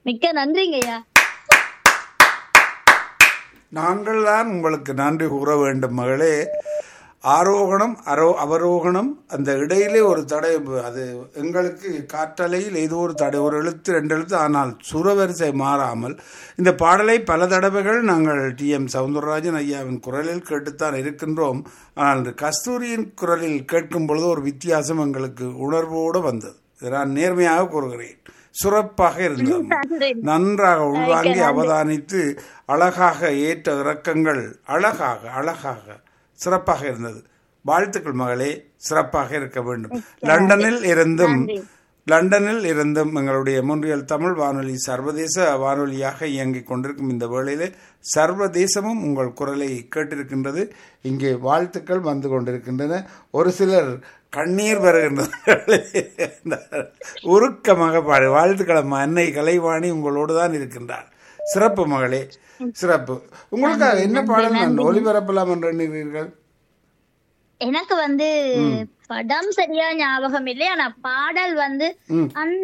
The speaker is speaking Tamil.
மிக்க நன்றிங்க ஐயா நாங்கள் தான் உங்களுக்கு நன்றி கூற வேண்டும் மகளே ஆரோகணம் அரோ அவரோகணம் அந்த இடையிலே ஒரு தடை அது எங்களுக்கு காற்றலையில் ஏதோ ஒரு தடை ஒரு எழுத்து ரெண்டு எழுத்து ஆனால் சுரவரிசை மாறாமல் இந்த பாடலை பல தடவைகள் நாங்கள் டி எம் சவுந்தரராஜன் ஐயாவின் குரலில் கேட்டுத்தான் இருக்கின்றோம் ஆனால் இந்த கஸ்தூரியின் குரலில் கேட்கும் பொழுது ஒரு வித்தியாசம் எங்களுக்கு உணர்வோடு வந்தது இதை நான் நேர்மையாக கூறுகிறேன் சிறப்பாக இருந்தது நன்றி. நன்றாக உள்வாங்கி அவதானித்து அழகாக ஏற்ற இறக்கங்கள் அழகாக அழகாக சிறப்பாக இருந்தது வாழ்த்துக்கள் மகளே சிறப்பாக இருக்க வேண்டும் லண்டனில் இருந்தும் லண்டனில் இருந்தும் எங்களுடைய முன்றியல் தமிழ் வானொலி சர்வதேச வானொலியாக இயங்கிக் கொண்டிருக்கும் இந்த வேளையிலே சர்வதேசமும் உங்கள் குரலை கேட்டிருக்கின்றது இங்கே வாழ்த்துக்கள் வந்து கொண்டிருக்கின்றன ஒரு சிலர் கண்ணீர் வருகின்றது உருக்கமாக பாடு வாழ்த்துக்களம்மா அன்னை கலைவாணி உங்களோடு தான் இருக்கின்றார் சிறப்பு மகளே சிறப்பு உங்களுக்காக என்ன பாடல் நான் ஒளிபரப்பலாம் என்று எண்ணுகிறீர்கள் எனக்கு வந்து படம் சரியா ஞாபகம் இல்லை ஆனா பாடல் வந்து ம். அண்ணா